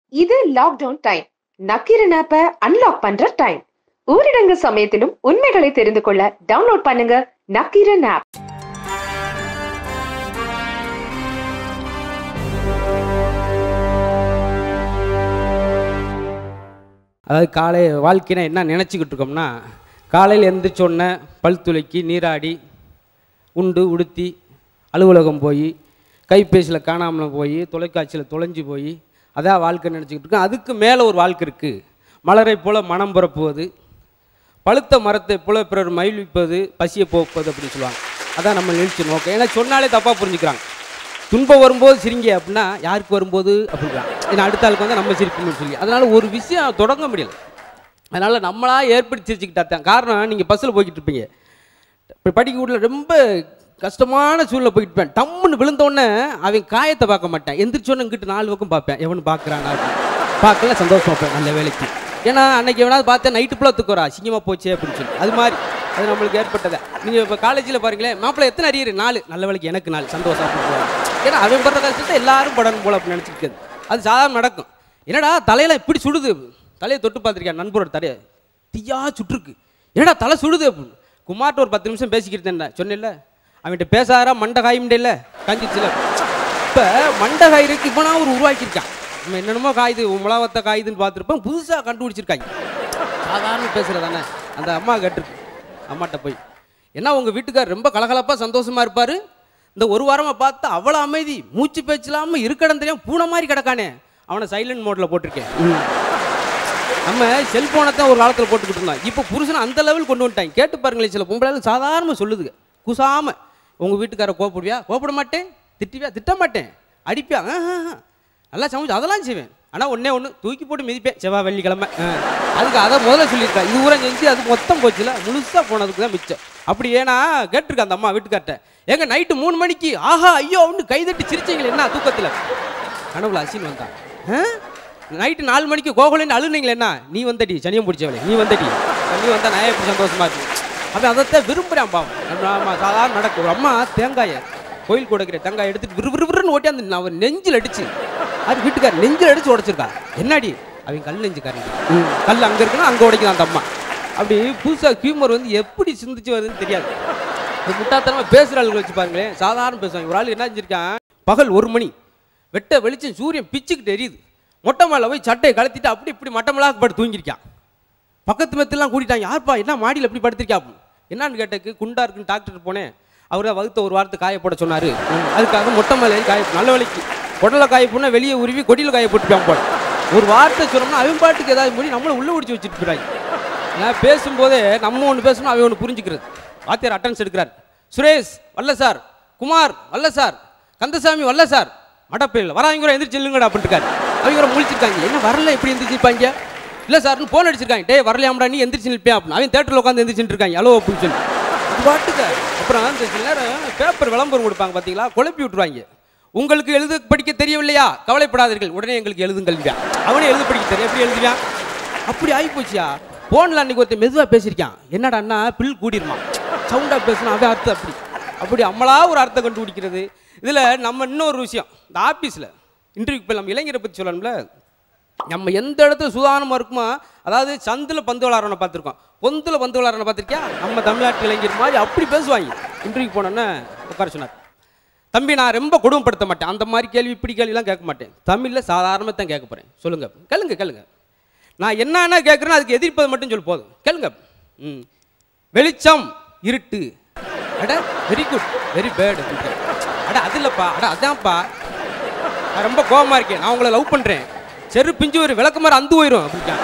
இது lockdown time Nakkheeran ஆப்ப unlock பண்ற டைம் ஊரடங்கு சமயத்திலும் உண்மைகளை தெரிந்து கொள்ள டவுன்லோட் பண்ணுங்க நக்கீரன் ஆப் அதாவது காலை வாழ்க்கைனா என்ன நினச்சிக்கிட்டு இருக்கோம்னா காலையில் எந்திரிச்ச உடனே பல் துளக்கி நீராடி உண்டு உடுத்தி அலுவலகம் போய் கைபேசியில் காணாமல் போய் தொலைக்காட்சியில் தொலைஞ்சு போய் அதான் வாழ்க்கை நினச்சிக்கிட்டு இருக்கோம் அதுக்கு மேலே ஒரு வாழ்க்கை இருக்குது மலரை போல மனம் பிறப்புவது பழுத்த மரத்தை போல பிறர் மகிழ்விப்பது பசியை போக்குவது அப்படின்னு சொல்லுவாங்க அதான் நம்ம நிகழ்ச்சி நோக்கம் ஏன்னா சொன்னாலே தப்பாக புரிஞ்சுக்கிறாங்க துன்பம் வரும்போது சிரிங்க அப்படின்னா யாருக்கு வரும்போது அப்படிங்கிறாங்க ஏன்னா அடுத்த ஆளுக்கு வந்து நம்ம சிரிக்கணும்னு சொல்லி அதனால் ஒரு விஷயம் தொடங்க முடியல அதனால் நம்மளா ஏற்படுத்தி சிரிச்சுக்கிட்டா தான் காரணம் நீங்கள் பஸ்ஸில் போய்கிட்டு இருப்பீங்க இப்போ படிக்க வீட்டில் ரொம்ப கஷ்டமான சூழ்நிலை போயிட்டு இருப்பேன் டம்முன்னு விழுந்த உடனே அவன் காயத்தை பார்க்க மாட்டேன் எந்திரிச்சோன்னு இங்கிட்டு நாலு பக்கம் பார்ப்பேன் எவனு பார்க்குறான் பார்க்கல சந்தோஷம் வைப்பேன் நல்ல வேலைக்கு ஏன்னா அன்னைக்கு எவனாவது பார்த்தேன் நைட்டு ஃபுல்லாக தூக்குறா அசிங்கமாக போச்சே அப்படின்னு சொல்லி அது மாதிரி அது நம்மளுக்கு ஏற்பட்டதை நீங்கள் இப்போ காலேஜில் பாருங்களேன் மாப்பிள்ளை எத்தனை அரியர் நாலு நல்ல வேலைக்கு எனக்கு நாலு சந்தோஷம் அப்படின்னு சொல்லுவாங்க. ஏன்னா அவன் படுற கஷ்டத்தை எல்லாரும் படணும் போல அப்படின்னு நினச்சிருக்காது அது சாதாரண நடக்கும் என்னடா தலையில் இப்படி சுடுது தலையை தொட்டு பார்த்துருக்கேன் நண்பரோட தலையை தீயா சுற்றுருக்கு என்னடா தலை சுடுது அப்படின்னு குமார்ட்ட ஒரு பத்து நிமிஷம் பேசிக்கிட்டு இருந்தேன் சொன்னேன்ல அவன்கிட்ட பேசாரா மண்டை காயும்டேல காஞ்சிச்சுல இப்போ மண்டை காயிருக்கு இப்போ நான் ஒரு உருவாக்கியிருக்கான் நம்ம என்னென்னமோ காயுது முளாவத்த காயுதுன்னு பார்த்துருப்போம் புதுசாக கண்டுபிடிச்சிருக்காங்க சாதாரண பேசுகிறதானே அந்த அம்மா கேட்டிருக்கு அம்மாட்ட போய் என்ன உங்கள் வீட்டுக்கார் ரொம்ப கலகலப்பாக சந்தோஷமாக இருப்பார் இந்த ஒரு வாரமாக பார்த்தா அவ்வளோ அமைதி மூச்சு பேச்சு இல்லாமல் இருக்கடம் தெரியாம பூனை மாதிரி கிடக்கானே அவனை சைலண்ட் மோட்டில் போட்டிருக்கேன் நம்ம செல்போனை தான் ஒரு காலத்தில் போட்டுக்கிட்டு இருந்தோம் இப்போ புருஷனை அந்த லெவல் கொண்டு வந்துட்டாங்க கேட்டு பாருங்களேன் சில பொம்பளை சாதாரண சொல்லுதுங்க குசாம உங்கள் வீட்டுக்கார கோப்பிடுவியா கோப்பிட மாட்டேன் திட்டுவியா திட்ட மாட்டேன் அடிப்பியா ஆ, ஆ, ஆ. நல்லா சமைச்சு அதெல்லாம் செய்வேன் ஆனால் ஒன்றே ஒன்று தூக்கி போட்டு மிதிப்பேன் செவ்வாய் வெள்ளிக்கிழமை ஆ. அதுக்கு அதை முதல்ல சொல்லியிருக்கா இது ஊரம் செஞ்சு அது மொத்தம் போச்சுல முழுசாக போனதுக்கு தான் மிச்சம் அப்படி ஏன்னா கேட்டிருக்கா அந்த அம்மா வீட்டுக்கார்ட்ட ஏங்க நைட்டு மூணு மணிக்கு ஆஹா ஐயோ ஒன்று கைதட்டி சிரிச்சீங்களே என்ன தூக்கத்தில் கனவுல அசின் வந்தான் ஆ? நைட்டு நாலு மணிக்கு கோகுலன்னு அழுனீங்களே என்ன நீ வந்தடி சனியம் பிடிச்சவளே நீ வந்தடி நீ வந்தா நான் எப்படி சந்தோஷமா இருக்கு அவன் அதைத்தான் விரும்புகிறான் பாவம் நம்ம ஆமா சாதாரண நடக்கும் ஒரு அம்மா தேங்காயை கோயில் கொடுக்கிற தேங்காய் எடுத்துட்டு விறு விறுவிறுன்னு ஓட்டி அந்த அவன் நெஞ்சில் அடிச்சு அது வீட்டுக்கார் நெஞ்சில் அடிச்சு உடைச்சிருக்கா என்னடி அவன் கல் நெஞ்சுக்காரன் கல் அங்கே இருக்குன்னா அங்கே உடைக்கிறான் அந்த அம்மா அப்படி புதுசாக ஹியூமர் வந்து எப்படி சிந்திச்சு வருதுன்னு தெரியாது இந்த முட்டாத்தனமாக பேசுகிற ஆளுங்களை வச்சு பாருங்களேன் சாதாரண பேசுவாங்க ஒரு ஆள் என்ன செஞ்சிருக்கான் பகல் ஒரு மணி வெட்ட வெளிச்சம் சூரியன் பிச்சுக்கிட்டு எரியுது மொட்டை மேலே போய் சட்டையை கழட்டிட்டு அப்படி இப்படி மட்டமெல்லாம் படுத்து தூங்கியிருக்கான் பக்கத்து மெத்தெல்லாம் கூட்டிட்டாங்க யார்ப்பா என்ன மாடியில் எப்படி படுத்திருக்கா அப்படின்னு. என்னன்னு கேட்டக்கு குண்டா இருக்குன்னு டாக்டர் போனேன் அவரை வகுத்த ஒரு வாரத்தை காய போட சொன்னார் அதுக்காக மொட்டை மேலே ஏறி காய நல்ல வேலைக்கு குடலை காய போனால் வெளியே உருவி கொடியில் காய போட்டுப்பான் போல ஒரு வார்த்தை சொன்னோம்னா அவன் பாட்டுக்கு ஏதாவது மூடி நம்மளை உள்ளே பிடிச்சி வச்சுட்டு போயிறாங்க நான் பேசும்போதே நம்ம ஒன்று பேசணும் அவன் ஒன்று புரிஞ்சுக்கிறது வாத்தியார் அட்டன்ஸ் எடுக்கிறார் சுரேஷ் வல்ல சார் குமார் வல்ல சார் கந்தசாமி வல்ல சார் மடப்பையில் வராங்க கூட எந்திரிச்சு இல்லைங்கடா அப்படின்ட்டுருக்காரு அவங்க கூட முழிச்சிருக்காங்க என்ன வரல எப்படி எந்திரிச்சிருப்பாங்க இல்லை சார்னு ஃபோன் அடிச்சிருக்காங்க டே வரலையாம்டா நீ எந்திரிச்சு நிற்பேன் அப்படின்னு அவன் தேட்டரில் உட்காந்து எந்திரிச்சுட்டு இருக்காங்க ஹலோ அப்படின்னு சொல்லி அது பாட்டுக்க அப்புறம் அந்த சில நேரம் பேப்பர் விளம்பரம் கொடுப்பாங்க பார்த்தீங்களா குழப்பி விட்டுருவாங்க உங்களுக்கு எழுத படிக்க தெரியவில்லையா கவலைப்படாதீர்கள் உடனே எங்களுக்கு எழுதுங்கள் அவனே எழுத படிக்க தெரியும் எப்படி எழுதுவான் அப்படி ஆகி போச்சியா ஃபோனில் அன்னைக்கு ஒருத்தன் மெதுவாக பேசியிருக்கான் என்னடா அண்ணா பில் கூடிருமா சவுண்டாக பேசணும் அவன் அர்த்தம் அப்படி அப்படி நம்மளா ஒரு அர்த்தம் கண்டுபிடிக்கிறது இதில் நம்ம இன்னொரு விஷயம் இந்த ஆஃபீஸில் இன்டர்வியூ இப்போ நம்ம இளைஞரை பற்றி சொல்லணும்ல நம்ம எந்த இடத்துல சுதாரணமாக இருக்குமோ அதாவது சந்தில் பந்து விளாட்றவனை பார்த்துருக்கோம் பொந்தில் பந்து விளாட்றவனை பார்த்துருக்கியா நம்ம தமிழ்நாட்டு இளைஞர் மாதிரி அப்படி பேசுவாங்க இன்டர்வியூ போனோன்னே உட்கார சொன்னார் தம்பி நான் ரொம்ப கொடுமைப்படுத்த மாட்டேன் அந்த மாதிரி கேள்வி இப்படி கேள்விலாம் கேட்க மாட்டேன் தமிழில் சாதாரணமாக தான் கேட்க போகிறேன் சொல்லுங்கள் கேளுங்க கேளுங்க நான் என்னென்ன கேட்குறேன்னு அதுக்கு எதிர்ப்பது மட்டும் சொல்லு போதும் கேளுங்க ம் வெளிச்சம் இருட்டு அட வெரி குட் வெரி பேட் அட அது இல்லைப்பா அட அதான்ப்பா நான் ரொம்ப கோவமா இருக்கேன் நான் உங்களை லவ் பண்ணுறேன் செரு பிஞ்சு ஒரு விளக்கு மாதிரி அந்து போயிடும் அப்படின்ட்டான்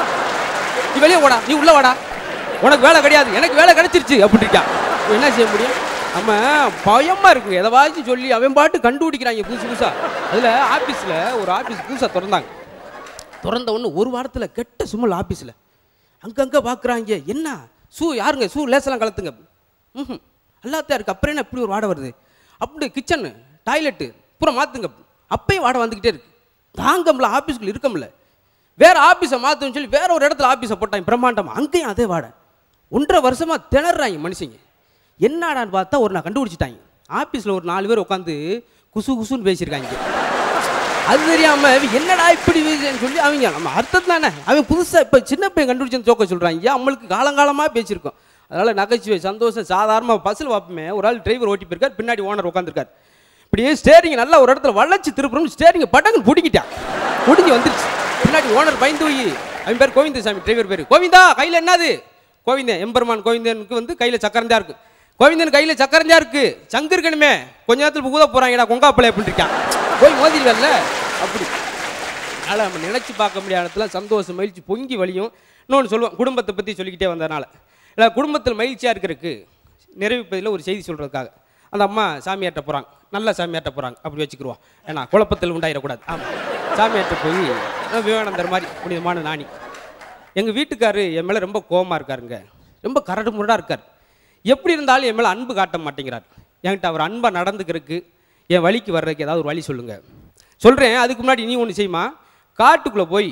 நீ வெளியே வாடா நீ உள்ள வாடா உனக்கு வேலை கிடையாது எனக்கு வேலை கிடைச்சிருச்சு அப்படின்ட்டான் இப்ப என்ன செய்ய முடியும் நம்ம பயமா இருக்குங்க எதவாச்சும் சொல்லி அவன் பாட்டு கண்டுபிடிக்கிறாங்க புதுசு புதுசா அதில் ஆஃபீஸில் ஒரு ஆஃபீஸ் புதுசாக திறந்தாங்க திறந்த ஒன்று ஒரு வாரத்தில் கெட்ட சுமல் ஆஃபீஸில் அங்கங்கே பார்க்குறாங்க என்ன ஷூ யாருங்க ஷூ லேசெல்லாம் கலத்துங்க ம் எல்லாத்தையும் இருக்கு அப்புறம் என்ன இப்படி ஒரு வாடை வருது அப்படி கிச்சனு டாய்லெட்டு பூரா மாற்றுங்க அப்பயும் வாடை வந்துக்கிட்டே இருக்கு தாங்கம்ல ஆஃபீஸ்க்குள்ள இருக்கம்ல வேற ஆஃபீஸை மாற்றுன்னு சொல்லி வேற ஒரு இடத்துல ஆஃபீஸை போட்டாங்க பிரம்மாண்டம் அங்கேயும் அதே வாடை ஒன்றரை வருஷமாக திணறாங்க மனுஷங்க என்னடான்னு பார்த்தா ஒரு நான் கண்டுபிடிச்சிட்டாங்க ஆஃபீஸில் ஒரு நாலு பேர் உட்காந்து குசு குசுன்னு பேசியிருக்காங்க அது தெரியாம இவன் என்னடா இப்படி வீசுன்னு சொல்லி அவங்க நம்ம அர்த்தம் தானே அவன் புதுசா இப்ப சின்ன பையன் கண்டுபிடிச்சு ஜோக்க சொல்றாங்க நம்மளுக்கு காலங்காலமா பேசியிருக்கோம் அதனால நகைச்சுவை சந்தோஷம் சாதாரணமாக பஸ்ஸில் பார்ப்போமே ஒரு ஆள் டிரைவர் ஓட்டி போயிருக்கார் பின்னாடி ஓனர் உட்காந்துருக்காரு இப்படியே ஸ்டேரிங் நல்லா ஒரு இடத்துல வளைச்சு திருப்புறோம் ஸ்டேரிங் பட்டங்கன்னு பிடிக்கிட்டான் பிடிங்கி வந்துருச்சு பின்னாடி ஓனர் பயந்து போய் அவன் பேர் கோவிந்தசாமி டிரைவர் பேர் கோவிந்தா கையில் என்னது கோவிந்தன் எம்பெருமான் கோவிந்தனுக்கு வந்து கையில் சக்கரந்தா இருக்கு கோவிந்தன் கையில் சக்கரந்தா இருக்கு சங்கு இருக்கணுமே கொஞ்ச நேரத்தில் ஊத போகிறாங்கடா கொங்காப்பிள்ளை அப்படின்னு இருக்கான் போய் மோதிடுவல்ல அப்படி அதனால் நம்ம நினச்சி பார்க்க முடியாத இடத்துல சந்தோஷம் மகிழ்ச்சி பொங்கி வழியும் இன்னொன்று சொல்லுவோம் குடும்பத்தை பற்றி சொல்லிக்கிட்டே வந்ததுனால இல்லை குடும்பத்தில் மகிழ்ச்சியாக இருக்கிறதுக்கு நிறைவுப்பதில் ஒரு செய்தி சொல்கிறதுக்காக அந்த அம்மா சாமியார்ட்ட போகிறாங்க நல்ல சாமியார்ட்ட போகிறாங்க அப்படி வச்சுக்கிருவோம் ஏன்னா குழப்பத்தில் உண்டாயிடக்கூடாது ஆமாம் சாமியார்ட்ட போய் அஹ் விவேகானந்தர் மாதிரி புனிதமான நாணி எங்கள் வீட்டுக்காரு என் மேலே ரொம்ப கோவமா இருக்காருங்க ரொம்ப கரடு முரடாக இருக்கார் எப்படி இருந்தாலும் என் மேலே அன்பு காட்ட மாட்டேங்கிறார் என்கிட்ட அவர் அன்பாக நடந்துக்கிறதுக்கு என் வழிக்கு வர்றதுக்கு ஏதாவது ஒரு வழி சொல்லுங்கள் சொல்கிறேன் அதுக்கு முன்னாடி நீ ஒன்று செய்யுமா காட்டுக்குள்ளே போய்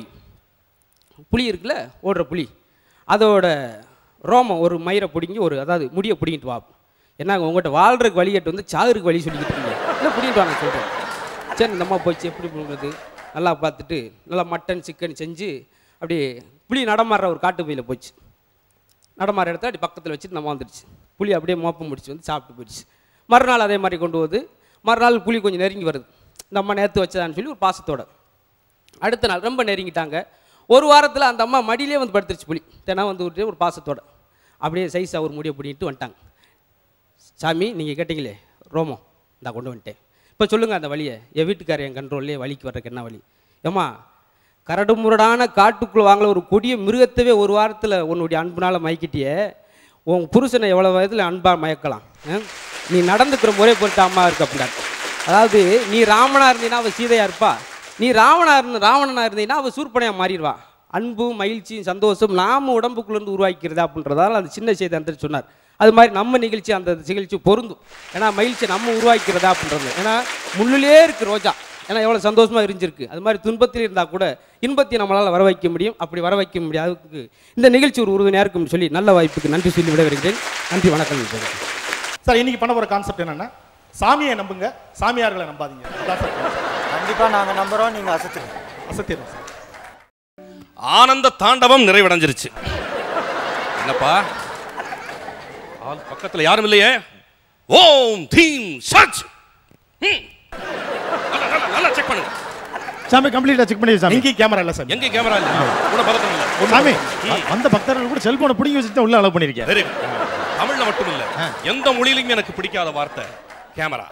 புளி இருக்குல்ல ஓடுற புளி அதோட ரோமம் ஒரு மயிரை பிடுங்கி ஒரு அதாவது முடியை பிடிங்கிட்டு வா என்னங்க உங்கள்கிட்ட வாழ்றதுக்கு வழி கேட்டு வந்து சாகுறதுக்கு வழி சொல்லிக்கிட்டு இருக்கீங்க இல்லை பிடிங்கிட்டு வா நான் சொல்கிறேன் சரி இந்த அம்மா போச்சு எப்படி பிடுங்குறது நல்லா பார்த்துட்டு நல்லா மட்டன் சிக்கன் செஞ்சு அப்படியே புளி நடமாடுற ஒரு காட்டு பையில் போச்சு நடமாற இடத்துல அப்படி பக்கத்தில் வச்சுட்டு நம்ம வந்துடுச்சு புளி அப்படியே மோப்பம் முடிச்சு வந்து சாப்பிட்டு போயிடுச்சு மறுநாள் அதே மாதிரி கொண்டு வந்து மறுநாள் புளி கொஞ்சம் நெருங்கி வருது இந்த அம்மா நேற்று வச்சதான்னு சொல்லி ஒரு பாசத்தோட அடுத்த நாள் ரொம்ப நெருங்கிட்டாங்க ஒரு வாரத்தில் அந்த அம்மா மடியிலே வந்து படுத்துருச்சு புலி தினம் வந்து விட்டு ஒரு பாசத்தோட அப்படியே சைஸாக ஒரு முடியை பிடிக்கிட்டு வந்துட்டாங்க சாமி நீங்கள் கேட்டீங்களே ரோமம் நான் கொண்டு வந்துட்டேன் இப்போ சொல்லுங்கள் அந்த வழியை என் வீட்டுக்காரர் என் கண்ட்ரோல்லே வழிக்கு வர்றதுக்கு என்ன வழி ஏம்மா கரடு முரடான காட்டுக்குள்ளே வாங்கல ஒரு கொடிய மிருகத்தவே ஒரு வாரத்தில் உன்னுடைய அன்புனால மயக்கிட்டியே உன் புருஷனை எவ்வளோ வயதில் அன்பாக மயக்கலாம் ஆ? நீ நடந்துக்கிற முறை பொறுத்து அம்மா இருக்கு அப்படின்னாரு அதாவது நீ ராமனா இருந்தீன்னா அவள் சீதையா இருப்பா நீ ராவணா இருந்த ராவணனா இருந்தீங்கன்னா அவள் சூர்பனையா மாறிடுவா அன்பு மகிழ்ச்சி சந்தோஷம் நாம உடம்புக்குள்ளேருந்து உருவாக்கிறதா அப்படின்றதால அந்த சின்ன செய்தி அந்த சொன்னார் அது மாதிரி நம்ம நிகழ்ச்சி அந்த நிகழ்ச்சி பொருந்தும் ஏன்னா மகிழ்ச்சி நம்ம உருவாக்கிறதா அப்படின்றது ஏன்னா முள்ளிலே இருக்கு ரோஜா ஏன்னா எவ்வளோ சந்தோஷமா இருந்திருக்கு அது மாதிரி துன்பத்தில் இருந்தால் கூட இன்பத்தை நம்மளால் வர வைக்க முடியும் அப்படி வர வைக்க முடியாததுக்கு இந்த நிகழ்ச்சி ஒரு உறுதுணையாக இருக்கும்னு சொல்லி நல்ல வாய்ப்புக்கு நன்றி சொல்லி விடைபெறுகிறேன் நன்றி வணக்கம் நண்பர்களே. சார் இன்னைக்கு பண்ண போற கான்செப்ட் என்னன்னா சாமியை நம்புங்க சாமியார்களை நம்பாதீங்க அதான் சார் concept. கண்டிப்பா நாங்க நம்புறோம் நீங்க அசத்துருங்க அசத்திடுறோம் சார் ஆனந்த தாண்டவம் நிறைவடைஞ்சிருச்சு என்னப்பா ஆள் பக்கத்துல யாரும் இல்லையே ஓம் தீம் சச் ம். நல்லா, நல்லா, நல்லா செக் பண்ணுங்க சாமி கம்ப்ளீட்டா செக் பண்ணி சாமி எங்கேயும் கேமரா இல்ல சாமி எங்க கேமரா இல்ல கூட பதட்டம் இல்ல சாமி அந்த பக்தர்கள் கூட செல்போனை பிடிங்கி வச்சுட்டு தான் உள்ள அலோவ் பண்ணிருக்கேன் வெரி தமிழ்ல மட்டும் இல்ல எந்த மொழியிலும் எனக்கு பிடிக்காத வார்த்தை கேமரா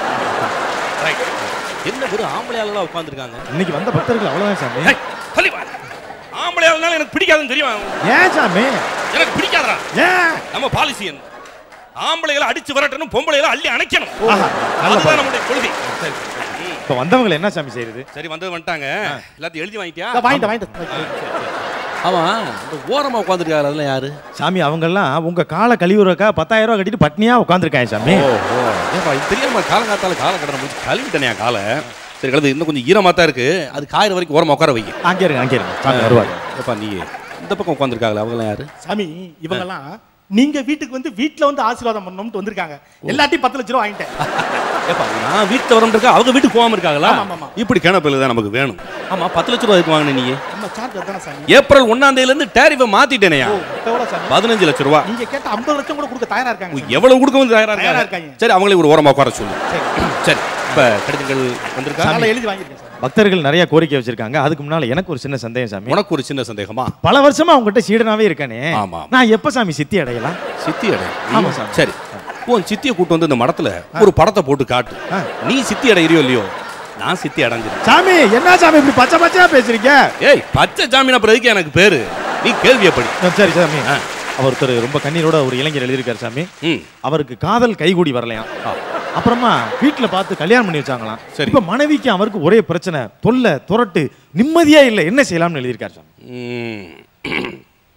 ரைட் என்ன வெறும் ஆம்பளையாளெல்லாம் உட்காந்துருக்காங்க இன்னைக்கு வந்த பக்தர்கள் அவ்வளவுதான் சாமி தள்ளி வா ஆம்பளையாளனால எனக்கு பிடிக்காதுன்னு தெரியுமா ஏன் சாமி எனக்கு பிடிக்காதடா ஏன் நம்ம பாலிசி என்ன ஆம்பளைகளை அடிச்சு விரட்டணும் பொம்பளைகளை அள்ளி அணைக்கணும் ஆஹா, நல்ல அதுதான் பழக்கம். நம்முடைய கொள்கை இப்ப வந்தவங்களை என்ன சாமி செய்யறது சரி வந்து வந்துட்டாங்க எல்லாத்தையும் எழுதி வாங்கிட்டியா இந்தா வாங்கிட்டு வாங்கிட்டு ஆமா இந்த ஓரமா உட்காந்துருக்காரு அதெல்லாம் யாரு சாமி அவங்க எல்லாம் உங்க காலை கழிவுறக்கா பத்தாயிரம் ரூபாய் கட்டிட்டு பட்னியா உட்காந்துருக்காங்க சாமி ஓ ஓ ஏப்பா இது தெரியாம காலங்காத்தால கால கடனை முடிச்சு கழுவிட்டனையா காலை சரி கழுது இன்னும் கொஞ்சம் ஈரமா தான் இருக்கு அது காயிற வரைக்கும் ஓரமா உட்கார வை அங்கே இருங்க அங்கே இருங்க சாமி வருவாங்க ஏப்பா நீ இந்த பக்கம் உட்காந்துருக்காங்களா அவங்களாம் யாரு சாமி இவங்கெல்லாம் நீங்க வீட்டுக்கு வந்து வீட்ல வந்து ஆசீர்வாதம் பண்ணணும்னு வந்திருக்காங்க எல்லாத்தையும் பத்து லட்ச ரூபா வாங்கிட்டேன் ஏப்பா நான் வீட்டுல வரணும் இருக்கா அவங்க வீட்டுக்கு போகாம இருக்காங்களா ஆமா, ஆமா, ஆமா. இப்படி கிணப்பில் தான் நமக்கு வேணும் ஆமா பத்து லட்ச ரூபா எதுக்கு வாங்கின நீ நம்ம சார்ஜ் அதானே சாமி ஏப்ரல் ஒன்னாம் தேதியில இருந்து டேரிஃபை மாத்திட்டேனையா ஓ எவ்வளோ சாமி பதினஞ்சு லட்ச ரூபா நீங்க கேட்ட ஐம்பது லட்சம் கூட கொடுக்க தயாரா இருக்காங்க சாமி. எவ்வளவு கொடுக்க வந்து தயாரா தயாரா இருக்காங்க இருக்காங்க. சரி அவங்களே ஒரு ஓரமா உட்கார சொல்லு சரி இப்ப கடிதங்கள் வந்திருக்கா அதனால எழுதி வாங்கிருக்கேன் சார் பக்தர்கள் நிறைய கோரிக்கை வச்சிருக்காங்க அதுக்கு முன்னால எனக்கு ஒரு சின்ன சந்தேகம் சாமி உனக்கு ஒரு சின்ன சந்தேகமா பல வருஷமா உங்ககிட்ட சீடனாவே இருக்கானே ஆமா. நான் எப்ப சாமி சித்தி அடையலாம் சித்தி அடை ஆமா சார். சரி உன் சித்தியை கூட்டு வந்து இந்த மடத்துல ஒரு படத்தை போட்டு காட்டு ஆ. நீ சித்தி அடையிறியோ இல்லையோ நான் சித்தி அடைஞ்சிருக்கேன் சாமி என்ன சாமி இப்படி பச்சை பச்சையா பேசுறீங்க ஏய் பச்சை ஜாமீன் அப்புறம் எதுக்கு எனக்கு பேரு நீ கேள்வியை படி சரி சாமி ஆ. அவர் ஒருத்தர் ரொம்ப கண்ணீரோட ஒரு இளைஞர் எழுதியிருக்காரு சாமி ம் அவருக்கு காதல் கைகூடி வரலையாம் அப்புறமா வீட்டுல பார்த்து கல்யாணம் பண்ணி வச்சாங்களாம் சரி. இப்ப மனைவிக்கு அவருக்கு ஒரே பிரச்சனை தொல்லை துரட்டு நிம்மதியா இல்ல என்ன செய்யலாம்னு எழுதியிருக்காரு சாமி ம்.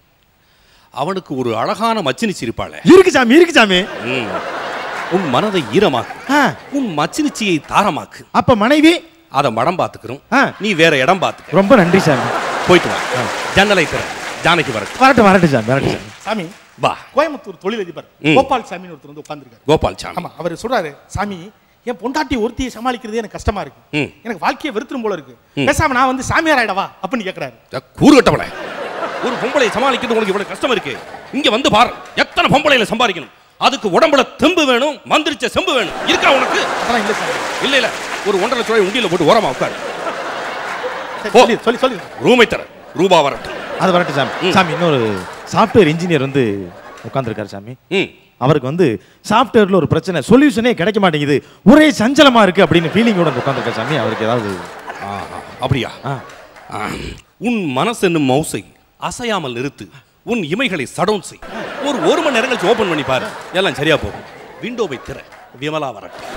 அவனுக்கு ஒரு அழகான மச்சினி சிரிப்பாளே இருக்கு சாமி இருக்கு சாமி ம். உன் மனதை ஈரமாக்கு ஆ, உன் மச்சினிச்சியை தாரமாக்கு அப்ப மனைவி அதை மடம் பார்த்துக்கிறோம் ஆ, நீ வேற இடம் பார்த்துக்க ரொம்ப நன்றி சாமி போயிட்டு வா ஜன்னலை திற ஜானகி வரட்டும் வரட்டும் வரட்டும் சாமி வரட்டும் சாமி சாமி வா கோயம்புத்தூர் தொழிலதிபர் ம். கோபால் சாமின்னு ஒருத்தர் வந்து உட்கார்ந்திருக்காரு கோபால் சாமி ஆமா அவர் சொல்றாரு சாமி என் பொண்டாட்டி ஒருத்தியை சமாளிக்கிறதே எனக்கு கஷ்டமா இருக்கு ம். எனக்கு வாழ்க்கையை வெறுத்துரும் போல இருக்கு பேசாம நான் வந்து சாமியார் ஆயிடவா அப்படின்னு கேக்குறாரு கூறு கட்டவளே ஒரு பொம்பளை சமாளிக்கிறது உனக்கு இவ்வளவு கஷ்டம் இருக்கு இங்க வந்து பாரு எத்தனை பொம்பளையில சம்பாதிக்கணும் அதுக்கு உடம்புல தெம்பு வேணும் மந்திரிச்ச செம்பு வேணும் இருக்கா உனக்கு அதெல்லாம் இல்ல சாமி இல்ல இல்ல ஒரு ஒன்றரை லட்சம் ரூபாய் உண்டியில போட்டு ஓரமா உட்காரு சரி, போ. சொல்லி சொல்லி சொல்லி ரூமை தர ரூபா வரட்டும் அது வரட்டும் சாமி சாமி இன்னொரு சாஃப்ட்வேர் இன்ஜினியர் வந்து உட்காந்துருக்காரு சாமி ம் அவருக்கு வந்து சாஃப்ட்வேர்ல ஒரு பிரச்சனை சொல்யூஷனே கிடைக்க மாட்டேங்குது ஒரே சஞ்சலமா இருக்கு அப்படின்னு ஃபீலிங்கோட உட்காந்துருக்காரு சாமி அவருக்கு ஏதாவது ஆ, ஆ, அப்படியா ஆ. ஆ, உன் மனசு என்னும் மவுசை அசையாமல் நிறுத்து உன் இமைகளை சடவுன் செய் ஒரு ஒரு மணி நேரம் கழிச்சு ஓபன் பண்ணி பாரு எல்லாம் சரியா போகும் விண்டோவை திற விமலா வரட்டும்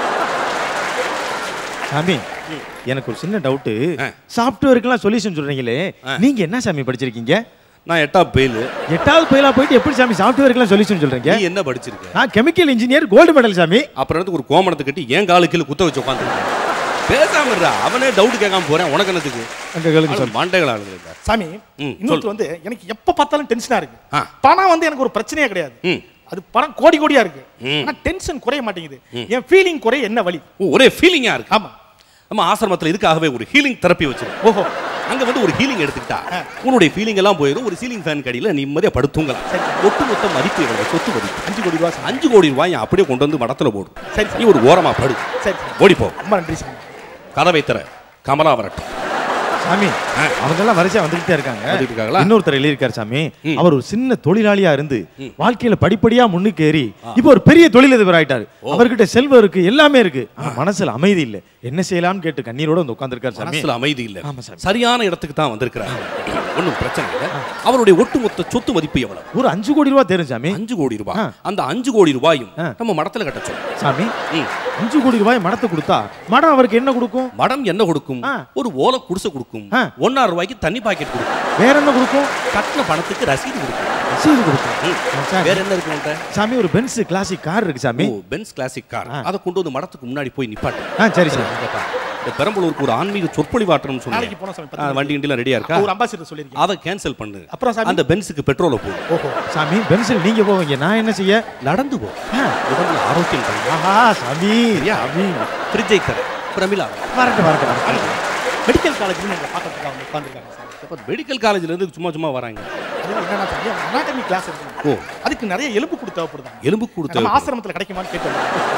சாமி எனக்கு ஒரு சின்ன டவுட்டு ஆ. சாஃப்ட்வேருக்கெல்லாம் சொல்யூஷன் சொல்றீங்களே ஆ. நீங்க என்ன சாமி படிச்சிருக்கீங்க நான் எட்டா பெயில் எட்டாவது பயிலா போயிட்டு எப்படி சாமி சாஃப்ட்வேருக்கெல்லாம் சொல்யூஷன் சொல்றீங்க நீ என்ன படிச்சிருக்க நான் கெமிக்கல் இன்ஜினியர் கோல்டு மெடல் சாமி அப்புறம் எடுத்து ஒரு கோமணத்தை கட்டி ஏன் காலு கீழே குத்த வச்சு உட்காந்து பேசாம இருடா அவனே டவுட் கேட்காம போறேன் உனக்கு என்னத்துக்கு அங்க கேளுங்க சாமி மண்டைகள் ஆளுங்க சாமி ம், இன்னொருத்தர் வந்து எனக்கு எப்ப பார்த்தாலும் டென்ஷனா இருக்கு ஆ. பணம் வந்து எனக்கு ஒரு பிரச்சனையே கிடையாது ம். அது பணம் கோடி கோடியா இருக்கு ம். ஆனா டென்ஷன் குறைய மாட்டேங்குது என் ஃபீலிங் குறைய என்ன வழி ஓ, ஒரே ஃபீலிங்கா இருக்கு ஆமா நம்ம ஆசிரமத்துல இதுக்காகவே ஒரு ஹீலிங் தெரப்பி வச்சிருக்கோம் ஓஹோ அங்க வந்து ஒரு ஹீலிங் எடுத்துக்கிட்டா உன்னுடைய ஃபீலிங் எல்லாம் போயிடும் ஒரு சீலிங் ஃபேன் கடியில நிம்மதியா படுத்துங்கலாம் ஒட்டு மொத்த மதிப்பு எவ்வளவு சொத்து மதிப்பு அஞ்சு கோடி ரூபா சாமி. அஞ்சு கோடி ரூபாய் அப்படியே கொண்டு வந்து மடத்துல போடும் சரி, சரி. நீ ஒரு ஓரமா படு சரி சரி. ஓடி போ ரொம்ப நன்றி சாமி கதவை தர கமலா வரட்டும் சாமி ஆ. அவங்க எல்லாம் வரிசையா வந்துகிட்டே இருக்காங்க வந்துட்டு இருக்காங்களா? இன்னொருத்தர் எழுதியிருக்காரு சாமி ம். அவர் ஒரு சின்ன தொழிலாளியா இருந்து வாழ்க்கையில படிப்படியா முன்னுக்கு ஏறி இப்போ ஒரு பெரிய தொழிலதிபர் ஆயிட்டாரு அவர்கிட்ட செல்வம் இருக்கு எல்லாமே இருக்கு ஆனா மனசுல அமைதி இல்ல என்ன செய்யலாம்னு கேட்டு கண்ணீரோட வந்து உட்கார்ந்திருக்காரு சாமி மனசுல அமைதி இல்ல ஆமா சாமி. சரியான இடத்துக்கு தான் வந்திருக்கிறார் ஒண்ணும் பிரச்சனை இல்ல அவருடைய ஒட்டுமொத்த சொத்து மதிப்பு எவ்வளவு ஒரு அஞ்சு கோடி ரூபாய் தெரியும் சாமி அஞ்சு கோடி ரூபாய் ஆ. அந்த அஞ்சு கோடி ரூபாயும் ஆ. நம்ம மடத்துல கட்ட சொல்லும் சாமி ம். அஞ்சு கோடி ரூபாய் மடத்தை கொடுத்தா மடம் அவருக்கு என்ன கொடுக்கும் மடம் என்ன கொடுக்கும் ஆ. ஒரு ஓலை குடிசை கொடுக்கும் ஆ. ஒன்னாயிரம் ரூபாய்க்கு தண்ணி பாக்கெட் கொடுக்கும் வேற என்ன கொடுக்கும் கட்டின பணத்துக்கு ரசீது கொடுக்கும் ரசீது கொடுக்கும் ம். ஆ, சாமி. வேற என்ன இருக்கு உன்கிட்ட? சாமி ஒரு பென்ஸ் கிளாசிக் கார் இருக்கு சாமி ஓ பென்ஸ் கிளாசிக் கார் ஆ. அதை கொண்டு வந்து மடத்துக்கு முன்னாடி போய் நிப்பாட்டு ஆ சரி சார் இங்கப்பா, இந்த பெரம்பலூருக்கு ஒரு ஆன்மீக சொற்பொழிவாற்றம்னு நாளைக்கு சொன்னேன் போனோம் சாமி ஆ, பத்து வண்டி கிண்டிலாம் ரெடியா இருக்கா ஒரு அம்பாசிடர் சொல்லியிருக்கேன் அதை கேன்சல் பண்ணு அப்புறம் சாமி? அந்த பென்ஸுக்கு பெட்ரோலை போடு ஓஹோ சாமி பென்சில் நீங்க போவீங்க நான் என்ன செய்ய நடந்து போ உடம்புல ஆரோக்கியம் தரும் ஆஹா சாமி சாமி ஃப்ரிட்ஜை தர பிரமிளா வரட்டும் வரட்டும் வரட்டும் மெடிக்கல் காலேஜ்ல நீங்க பார்க்கறதுக்கு அவங்க உட்காந்துருக்காங்க சார் மெடிக்கல் காலேஜ்ல இருந்து சும்மா சும்மா வராங்க அது என்னன்னா சாமி அனாட்டமி கிளாஸ் இருக்கு ஓ அதுக்கு நிறைய எலும்பு கூடு தேவைப்படுதாங்க எலும்பு கொடுத்து நம்ம ஆசிரமத்துல கிடைக்குமான்னு கேட்டோம்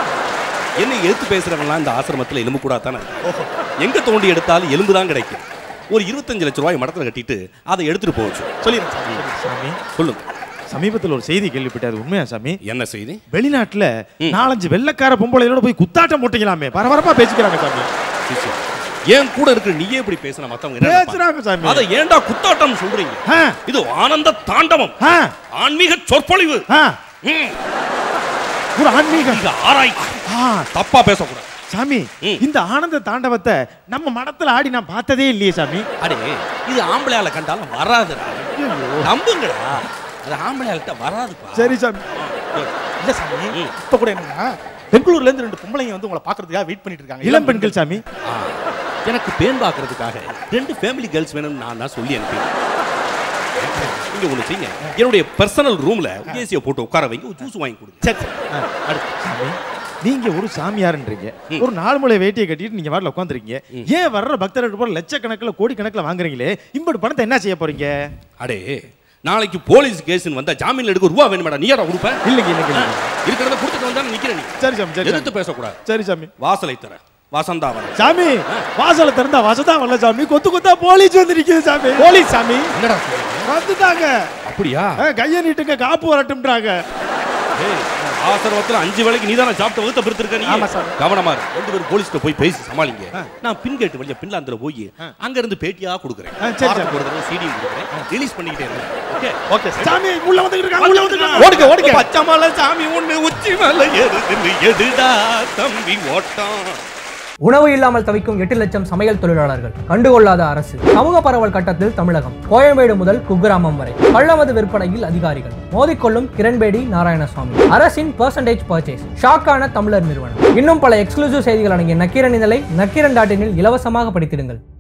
என்ன எடுத்து பேசுறவங்களாம் இந்த ஆசிரமத்துல எலும்பு கூட தானே ஓஹோ எங்க தோண்டி எடுத்தாலும் எலும்பு தான் கிடைக்கும் ஒரு இருபத்தஞ்சு லட்ச ரூபாய் மடத்துல கட்டிட்டு அதை எடுத்துட்டு போச்சு சொல்லிடுறேன் சார் சொல்லிடுறேன். சாமி சொல்லுங்க சமீபத்தில் ஒரு செய்தி கேள்விப்பட்டாரு உண்மையா சாமி என்ன செய்தி வெளிநாட்டுல நாலஞ்சு வெள்ளக்கார பொம்பளைகளோட போய் குத்தாட்டம் போட்டீங்களாமே பரபரப்பா பேசிக்கிறாங்க சாமி சிஷ்யம். ஏன் கூட இருக்கிற நீயே இப்படி பேசுன மத்தவங்க என்ன பேசுறாங்க நினைப்பாங்க? சாமி. அதை ஏன்டா குத்தாட்டம் சொல்றீங்க ஆ, இது ஆனந்த தாண்டவம் ஆ, ஆன்மீக சொற்பொழிவு ஆ, ம். ஒரு ஆன்மீக இது ஆராய்ச்சி ஆ, தப்பா பேசக்கூடாது சாமி ம். இந்த ஆனந்த தாண்டவத்தை நம்ம மடத்துல ஆடி நான் பார்த்ததே இல்லையே சாமி அடே இது ஆம்பளையால கண்டாலும் வராதுடா நம்புங்கடா அது ஆம்பளையாள்கிட்ட வராதுப்பா சரி சாமி இல்ல சாமி ம். இப்ப கூட என்னன்னா பெங்களூர்ல இருந்து ரெண்டு பொம்பளைங்க வந்து உங்களை பாக்குறதுக்காக வெயிட் பண்ணிட்டு இருக்காங்க இளம் பெண்கள் சாமி ஆ, எனக்கு பேன் பார்க்கறதுக்காக ரெண்டு ஃபேமிலி கேர்ள்ஸ் வேணும்னு நான் தான் சொல்லி அனுப்பினேன் நீங்க ஒண்ணு செய்யுங்க என்னுடைய பர்சனல் ரூம்ல ஏசியை போட்டு உட்கார வைங்க ஒரு ஜூஸ் வாங்கி கொடுங்க சரி சரி. ஆ, அடுத்து சாமி நீங்க ஒரு சாமியார்ன்றீங்க ம். ஒரு நாலு முளை வேட்டியை கட்டிட்டு நீங்க வாட்டில் உட்காந்துருக்கீங்க ஏன் வர்ற பக்தர்கள் போல லட்சக்கணக்கில் கோடிக்கணக்கில் வாங்குறீங்களே இம்படி பணத்தை என்ன செய்ய போறீங்க அடே நாளைக்கு போலீஸ் கேஸ்னு வந்தா ஜாமீன்ல எடுக்க ரூபா வேணுமாடா நீ யாரா கொடுப்ப இல்லைங்க இல்லைங்க இல்லைங்க. இருக்கிறத கொடுத்துட்டு வந்தா நிக்கிற நீ சரி சாமி சரி சாமி. எதிர்த்து பேசக்கூடாது சரி சாமி வாசலை தர வசந்தாவரம் சாமி வாசல திறந்தா வசதா வரல சாமி கொத்து கொத்தா போலீஸ் வந்து நிக்குது சாமி போலீஸ் சாமி என்னடா வந்துட்டாங்க அப்படியா ஆ, கைய நீட்டுங்க காப்பு வரட்டும்ன்றாங்க ஏய், ஆசிரமத்துல அஞ்சு வேளைக்கு நீ தானே சாப்பிட்ட வகுத்த பிரித்திருக்க நீ ஆமா சார். கவனமா இரு. ரெண்டு பேரும் போலீஸ்ல போய் பேசி சமாளிங்க நான் பின் கேட்டு வழியா பின்லாந்துல போய் அங்க இருந்து பேட்டியா கொடுக்குறேன் ஆ, சரி, வாரத்துக்கு சரி. ஒரு தடவை சிடி கொடுக்குறேன் ரிலீஸ் பண்ணிக்கிட்டே இருக்கேன் ஓகே ஓகே சார் சாமி உள்ள வந்துட்டு இருக்காங்க உள்ள வந்துட்டு ஓடுங்க ஓடுங்க பச்சை மலை சாமி ஒண்ணு உச்சி மேல ஏறுதுன்னு எடுடா தம்பி ஓட்டம் உணவு இல்லாமல் தவிக்கும் எட்டு லட்சம் சமையல் தொழிலாளர்கள் கண்டுகொள்ளாத அரசு சமூக பரவல் கட்டத்தில் தமிழகம் கோயம்பேடு முதல் குக்கிராமம் வரை கள்ளமது விற்பனையில் அதிகாரிகள் மோதிக்கொள்ளும் கிரண்பேடி நாராயணசுவாமி அரசின் பர்சன்டேஜ் பர்ச்சேஸ் ஷாக்கான தமிழர் நிறுவனம் இன்னும் பல எக்ஸ்க்ளூசிவ் செய்திகள் அடங்கிய நக்கீரன் இதழை நக்கீரன் டாட் இனில் இலவசமாக படித்திடுங்கள்